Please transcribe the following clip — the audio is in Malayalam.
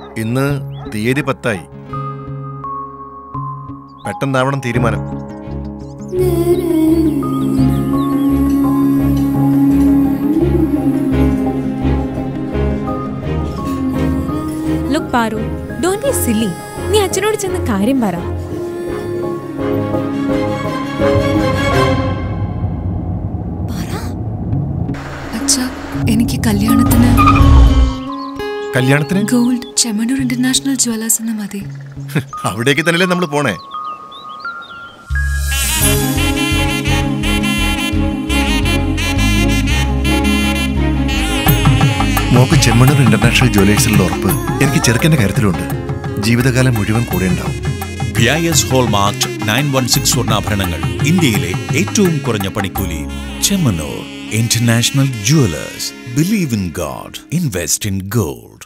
ഇന്ന് തീയതി പത്തായി പെട്ടെന്നാവണം തീരുമാനം look Paru don't be silly നീ അച്ഛനോട് ചെന്ന് കാര്യം പറ അച്ഛാ എനിക്ക് കല്യാണത്തിന് കല്യാണത്തിന് ഗോൾഡ് ചെമ്മണ്ണൂർ ഇന്റർനാഷണൽ ജ്വല്ലേഴ്സിന് മതി അവിടേക്ക് തന്നെയല്ലേ നമ്മൾ പോണേ മോക്ക് ചെമ്മണ്ണൂർ ഇന്റർനാഷണൽ ജ്വല്ലേഴ്സിലുള്ള ഉറപ്പ് എനിക്ക് ചെറുക്കന്റെ കാര്യത്തിലുണ്ട് ജീവിതകാലം മുഴുവൻ കൂടെ ഉണ്ടാവും B I S hallmark nine one six സ്വർണ്ണാഭരണങ്ങൾ ഇന്ത്യയിലെ ഏറ്റവും കുറഞ്ഞ പണിക്കൂലി Chemmanur international jewellers believe in God invest in gold